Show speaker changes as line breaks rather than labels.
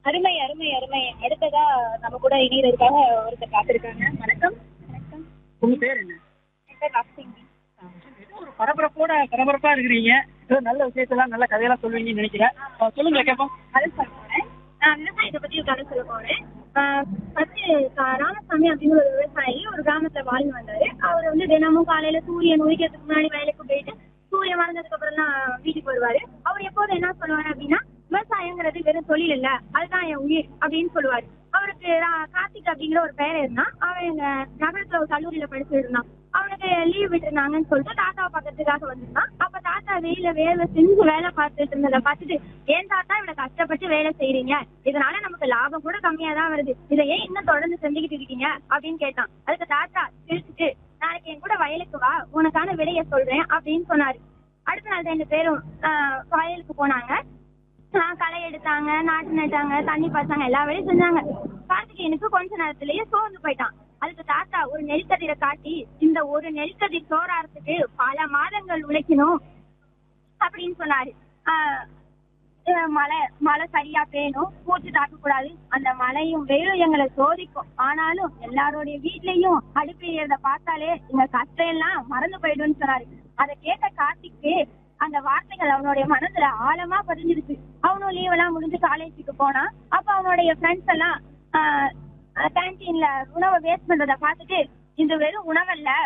அருமை அருமை அருமை அடுத்ததா நம்ம கூட இணையறதுக்காக ஒருத்தர் காத்திருக்காங்க வணக்கம் வணக்கம்
உங்க பேர் என்ன
என் பேர் ராசிங்கி
ஏதோ ஒரு பரபரப்போட பரபரப்பா இருக்கிறீங்க ஏதோ நல்ல விஷயத்தெல்லாம் நல்ல கதையெல்லாம் சொல்லுவீங்கன்னு நினைக்கிறேன் அஹ் சொல்லுங்க கேட்போம்
அது சொல்ல போறேன் நான் விவசாயத்தை பத்தி ஒரு கதை சொல்ல போறேன் ஃபர்ஸ்ட் ராமசாமி அப்படிங்கிற ஒரு விவசாயி ஒரு கிராமத்துல வாழ்ந்து வந்தாரு அவர் வந்து தினமும் காலையில சூரியன் உதிக்கிறதுக்கு முன்னாடி வயலுக்கு போயிட்டு சூரியன் மறைஞ்சதுக்கு அப்புறம் தான் வீட்டுக்கு வருவாரு அவர் எப்போதும் என்ன சொல்லுவாரு அப்படின்னா விவசாயங்கிறது வெறும் தொழில் இல்ல அதுதான் என் உயிர் அப்படின்னு சொல்லுவாரு அவருக்கு ரா- கார்த்திக் அப்படிங்கிற ஒரு பேர் இருந்தான் அவன் எங்க நகரத்துல ஒரு கல்லூரியில படிச்சுட்டு இருந்தான் அவனுக்கு லீவ் விட்டுருந்தாங்கன்னு சொல்லிட்டு தாத்தாவை பார்க்கறதுக்காக வந்திருந்தான் அப்ப தாத்தா வெயில வேலை செஞ்சு வேலை பார்த்துட்டு இருந்ததை பார்த்துட்டு ஏன் தாத்தா இவ்வளவு கஷ்டப்பட்டு வேலை செய்றீங்க இதனால நமக்கு லாபம் கூட கம்மியா தான் வருது இதை ஏன் இன்னும் தொடர்ந்து செஞ்சுக்கிட்டு இருக்கீங்க அப்படின்னு கேட்டான் அதுக்கு தாத்தா சிரிச்சுட்டு நாளைக்கு என் கூட வயலுக்கு வா உனக்கான விலைய சொல்றேன் அப்படின்னு சொன்னாரு அடுத்த நாள் ரெண்டு பேரும் ஆஹ், வயலுக்கு போனாங்க ஆஹ், களை எடுத்தாங்க நாட்டு நட்டாங்க தண்ணி பாய்ச்சாங்க எல்லா வேலையும் செஞ்சாங்க கார்த்திகேயனுக்கு கொஞ்ச நேரத்திலேயே சோர்ந்து போயிட்டான் அதுக்கு தாத்தா ஒரு நெல்கதிரை காட்டி இந்த ஒரு நெல்கதிர் சோறாறதுக்கு பல மாதங்கள் உழைக்கணும் அப்படின்னு சொன்னாரு ஆஹ் அஹ் மழை மழை சரியா பெய்யணும் பூச்சி தாக்கக்கூடாது அந்த மழையும் வெயிலும் எங்களை சோதிக்கும் ஆனாலும் எல்லாரோடைய வீட்லயும் அடுப்பு எறியறத பார்த்தாலே எங்க கஷ்டம் எல்லாம் மறந்து போயிடும்னு சொன்னாரு அதை கேட்ட கார்த்திக்கு அந்த வார்த்தைகள் அவனுடைய மனசுல ஆழமா பதிஞ்சிருச்சு அவனும் லீவ் எல்லாம் முடிஞ்சு காலேஜுக்கு போனான் அப்ப அவனுடைய ஃப்ரெண்ட்ஸ் எல்லாம் கேன்டீன்ல உணவை வேஸ்ட் பண்றத பார்த்துட்டு இது வெறும் உணவல்ல